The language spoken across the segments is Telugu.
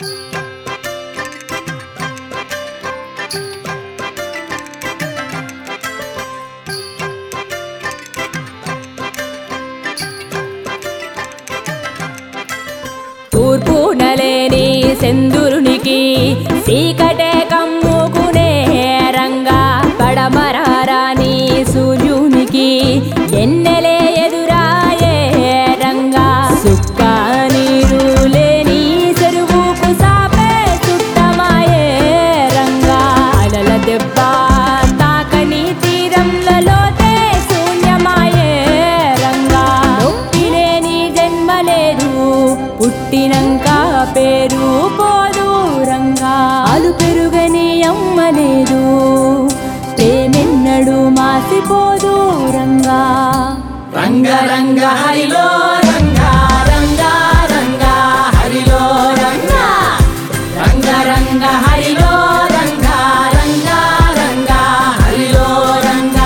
తూర్పు నలేని సెందురునికి చీకటే కమ్ముకునే రంగా పడమరారాని సూర్యునికి ఎన్నెలే ఎదురాయే రంగా సుక్క నీరు లేని చెరువుకు సాపే చుట్టమాయే రంగా అలల దెబ్బ తాకని తీరంలలోతే శూన్యమాయే రంగా నొప్పి లేని జన్మ లేదు పుట్టినంక పేరు పోదు రంగా అలు పెరుగని అమ్మ లేదు ప్రేమెన్నడు మాసిపోదు రంగా రంగ రంగ హరిలో రంగ రంగ రంగ హరిలో రంగ రంగ రంగ హరిలో రంగ రంగ రంగ హరిలో రంగ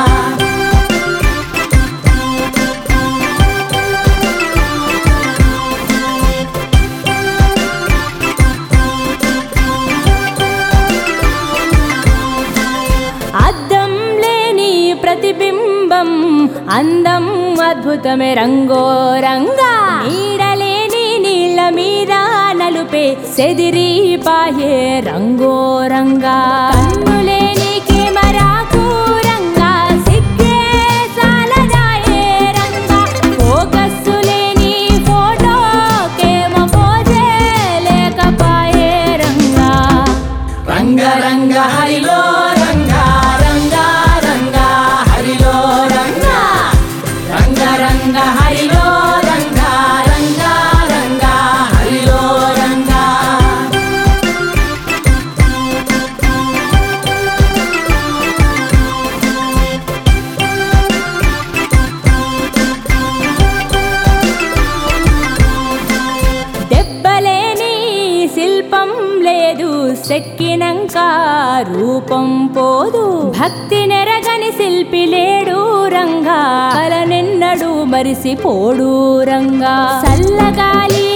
అద్దం లేని ప్రతిబింబం అందం అద్భుతమే రంగో రంగా నీడలేని నీళ్ళ మీద నలుపే సెదిరి పాయే రంగో రంగా కన్నులేని కెమెరాకు రంగా సిగ్గే సాలదాయే రంగా ఫోకస్సు లేని ఫోటోకేమో పోజే లేకపాయే రంగా రంగ రంగ హరిలో రంగ రంగ రంగ హరిలో రంగ రంగ రంగ హరిలో రంగ రంగ రంగ హరిలో రంగ దెబ్బలేని శిల్పం లేదు సెక్కినంక రూపం పోదు భక్తి నెరగని శిల్పి లేడు రంగా కలనెన్నడు మరిసిపోడు రంగా చల్లగాలి